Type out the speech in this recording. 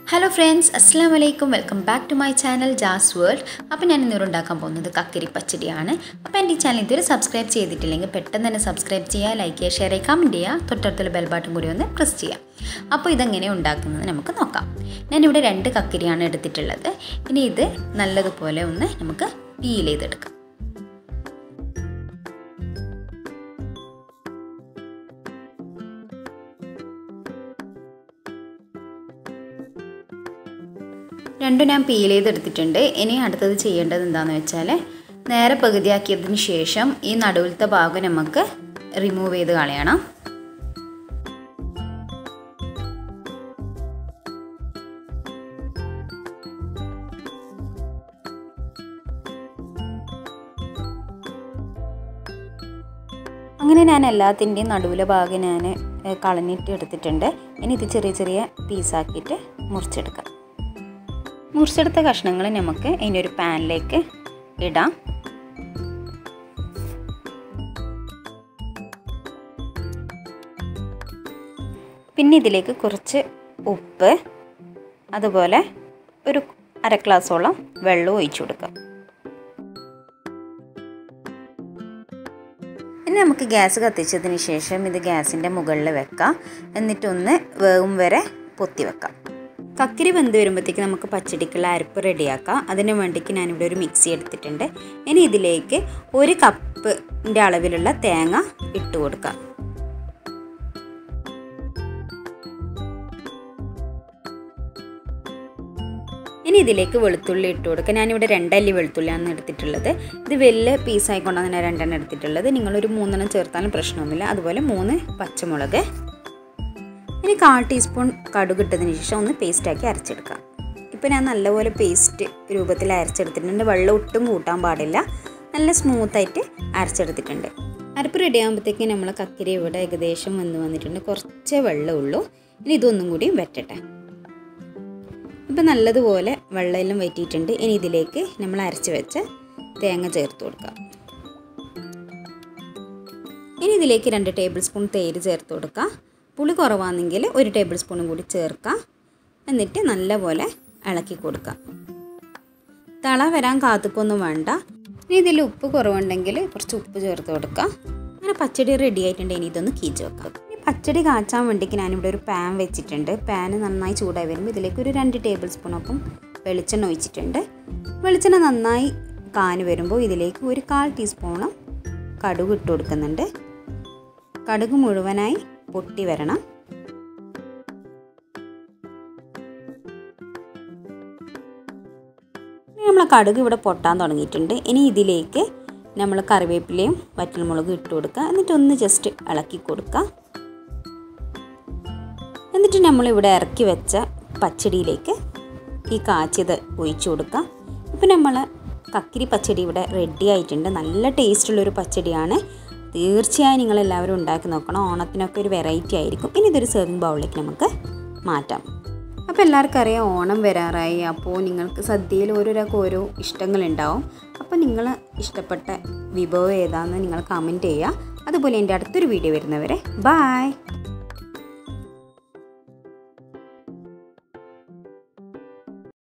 hello friends അസ്സാം വലൈക്കും welcome back to my channel jazz world അപ്പോൾ ഞാൻ ഇന്നൊരു ഉണ്ടാക്കാൻ പോകുന്നത് കക്കരി പച്ചടിയാണ് അപ്പോൾ എൻ്റെ ഈ ചാനൽ ഇതുവരെ സബ്സ്ക്രൈബ് ചെയ്തിട്ടില്ലെങ്കിൽ പെട്ടെന്ന് തന്നെ സബ്സ്ക്രൈബ് ചെയ്യുക ലൈക്ക് ചെയ്യുക ഷെയർ ചെയ്യുക കമൻറ്റ് ചെയ്യുക തൊട്ടടുത്തുള്ള ബെൽ ബട്ടൺ കൂടി ഒന്ന് പ്രസ് ചെയ്യാം അപ്പോൾ ഇതെങ്ങനെ ഉണ്ടാക്കുന്നത് നമുക്ക് നോക്കാം ഞാനിവിടെ രണ്ട് കക്കരിയാണ് എടുത്തിട്ടുള്ളത് ഇനി ഇത് നല്ലതുപോലെ ഒന്ന് നമുക്ക് പീൽ ചെയ്തെടുക്കാം രണ്ടും ഞാൻ പീൽ ചെയ്തെടുത്തിട്ടുണ്ട് ഇനി അടുത്തത് ചെയ്യേണ്ടത് എന്താണെന്ന് വെച്ചാൽ നേരെ പകുതിയാക്കിയതിന് ശേഷം ഈ നടുവിലത്തെ ഭാഗം നമുക്ക് റിമൂവ് ചെയ്ത് കളയണം അങ്ങനെ ഞാൻ എല്ലാത്തിൻ്റെയും നടുവിലെ ഭാഗം ഞാൻ കളഞ്ഞിട്ട് എടുത്തിട്ടുണ്ട് ഇനി ഇത് ചെറിയ ചെറിയ പീസാക്കിയിട്ട് മുറിച്ചെടുക്കാം മുറിച്ചെടുത്ത കഷ്ണങ്ങൾ നമുക്ക് ഇതിനൊരു പാനിലേക്ക് ഇടാം പിന്നെ ഇതിലേക്ക് കുറച്ച് ഉപ്പ് അതുപോലെ ഒരു അര ഗ്ലാസോളം വെള്ളം ഒഴിച്ചു കൊടുക്കാം ഇനി നമുക്ക് ഗ്യാസ് കത്തിച്ചതിന് ശേഷം ഇത് ഗ്യാസിൻ്റെ മുകളിൽ വെക്കാം എന്നിട്ടൊന്ന് വേവും വരെ പൊത്തി വെക്കാം കക്കിരി വെന്ത് വരുമ്പോഴത്തേക്ക് നമുക്ക് പച്ചടിക്കുള്ള അരപ്പ് റെഡിയാക്കാം അതിന് വേണ്ടിക്ക് ഞാനിവിടെ ഒരു മിക്സി എടുത്തിട്ടുണ്ട് ഇനി ഇതിലേക്ക് ഒരു കപ്പിൻ്റെ അളവിലുള്ള തേങ്ങ ഇട്ട് കൊടുക്കാം ഇനി ഇതിലേക്ക് വെളുത്തുള്ളി ഇട്ട് കൊടുക്കുക ഞാനിവിടെ രണ്ടല്ലി വെളുത്തുള്ളിയാണ് എടുത്തിട്ടുള്ളത് ഇത് വലിയ പീസായിക്കൊണ്ടാണ് ഞാൻ രണ്ടെണ്ണം എടുത്തിട്ടുള്ളത് നിങ്ങളൊരു മൂന്നെണ്ണം ചേർത്താലും പ്രശ്നമൊന്നുമില്ല അതുപോലെ മൂന്ന് പച്ചമുളക് ഇനി കാൽ ടീസ്പൂൺ കടുക് ഇട്ടതിന് ശേഷം ഒന്ന് പേസ്റ്റാക്കി അരച്ചെടുക്കാം ഇപ്പോൾ ഞാൻ നല്ലപോലെ പേസ്റ്റ് രൂപത്തിൽ അരച്ചെടുത്തിട്ടുണ്ട് വെള്ളം ഒട്ടും കൂട്ടാൻ പാടില്ല നല്ല സ്മൂത്തായിട്ട് അരച്ചെടുത്തിട്ടുണ്ട് അരപ്പ് റെഡി ആകുമ്പോഴത്തേക്കും നമ്മൾ കക്കിരി ഇവിടെ ഏകദേശം വന്ന് വന്നിട്ടുണ്ട് കുറച്ചേ വെള്ളമുള്ളൂ ഇനി ഇതൊന്നും കൂടി വെറ്റട്ടെ ഇപ്പം നല്ലതുപോലെ വെള്ളമെല്ലാം വറ്റിയിട്ടുണ്ട് ഇനി ഇതിലേക്ക് നമ്മൾ അരച്ച് വെച്ച തേങ്ങ ചേർത്ത് കൊടുക്കാം ഇനി ഇതിലേക്ക് രണ്ട് ടേബിൾ സ്പൂൺ തേര് ചേർത്ത് കൊടുക്കുക പുളി കുറവാണെങ്കിൽ ഒരു ടേബിൾ സ്പൂണും കൂടി ചേർക്കാം എന്നിട്ട് നല്ലപോലെ ഇളക്കി കൊടുക്കാം തള വരാൻ കാത്തുക്കൊന്നും വേണ്ട ഇനി ഇതിൽ ഉപ്പ് കുറവുണ്ടെങ്കിൽ കുറച്ച് ഉപ്പ് ചേർത്ത് കൊടുക്കാം അങ്ങനെ പച്ചടി റെഡി ആയിട്ടുണ്ട് ഇനി ഇതൊന്ന് കീച്ച് വെക്കാം ഇനി പച്ചടി കാച്ചാൻ വേണ്ടിക്ക് ഞാനിവിടെ ഒരു പാൻ വെച്ചിട്ടുണ്ട് പാന് നന്നായി ചൂടായി വരുമ്പോൾ ഇതിലേക്ക് ഒരു രണ്ട് ടേബിൾ സ്പൂണൊപ്പം വെളിച്ചെണ്ണ ഒഴിച്ചിട്ടുണ്ട് വെളിച്ചെണ്ണ നന്നായി കാന് വരുമ്പോൾ ഇതിലേക്ക് ഒരു കാൽ ടീസ്പൂണും കടുക് ഇട്ട് കൊടുക്കുന്നുണ്ട് കടുക് മുഴുവനായി പൊട്ടി വരണം നമ്മൾ കടുക് ഇവിടെ പൊട്ടാൻ തുടങ്ങിയിട്ടുണ്ട് ഇനി ഇതിലേക്ക് നമ്മൾ കറിവേപ്പിലയും വറ്റൽമുളകും ഇട്ട് കൊടുക്കുക എന്നിട്ട് ഒന്ന് ജസ്റ്റ് ഇളക്കി കൊടുക്കുക എന്നിട്ട് നമ്മളിവിടെ ഇറക്കി വെച്ച പച്ചടിയിലേക്ക് ഈ കാച്ചിയത് ഒഴിച്ചു കൊടുക്കുക ഇപ്പം നമ്മൾ കക്കിരി പച്ചടി ഇവിടെ റെഡി ആയിട്ടുണ്ട് നല്ല ടേസ്റ്റുള്ളൊരു പച്ചടിയാണ് തീർച്ചയായും നിങ്ങളെല്ലാവരും ഉണ്ടാക്കി നോക്കണം ഓണത്തിനൊക്കെ ഒരു വെറൈറ്റി ആയിരിക്കും ഇനി ഇതൊരു സെർവിങ് ബൗളിലേക്ക് നമുക്ക് മാറ്റാം അപ്പോൾ എല്ലാവർക്കും അറിയാം ഓണം വരാറായി അപ്പോൾ നിങ്ങൾക്ക് സദ്യയിൽ ഓരോരാൾക്ക് ഓരോ ഇഷ്ടങ്ങളുണ്ടാവും അപ്പോൾ നിങ്ങൾ ഇഷ്ടപ്പെട്ട വിഭവം ഏതാണെന്ന് നിങ്ങൾ കമൻറ്റ് ചെയ്യുക അതുപോലെ എൻ്റെ അടുത്തൊരു വീഡിയോ വരുന്നവരെ ബായ്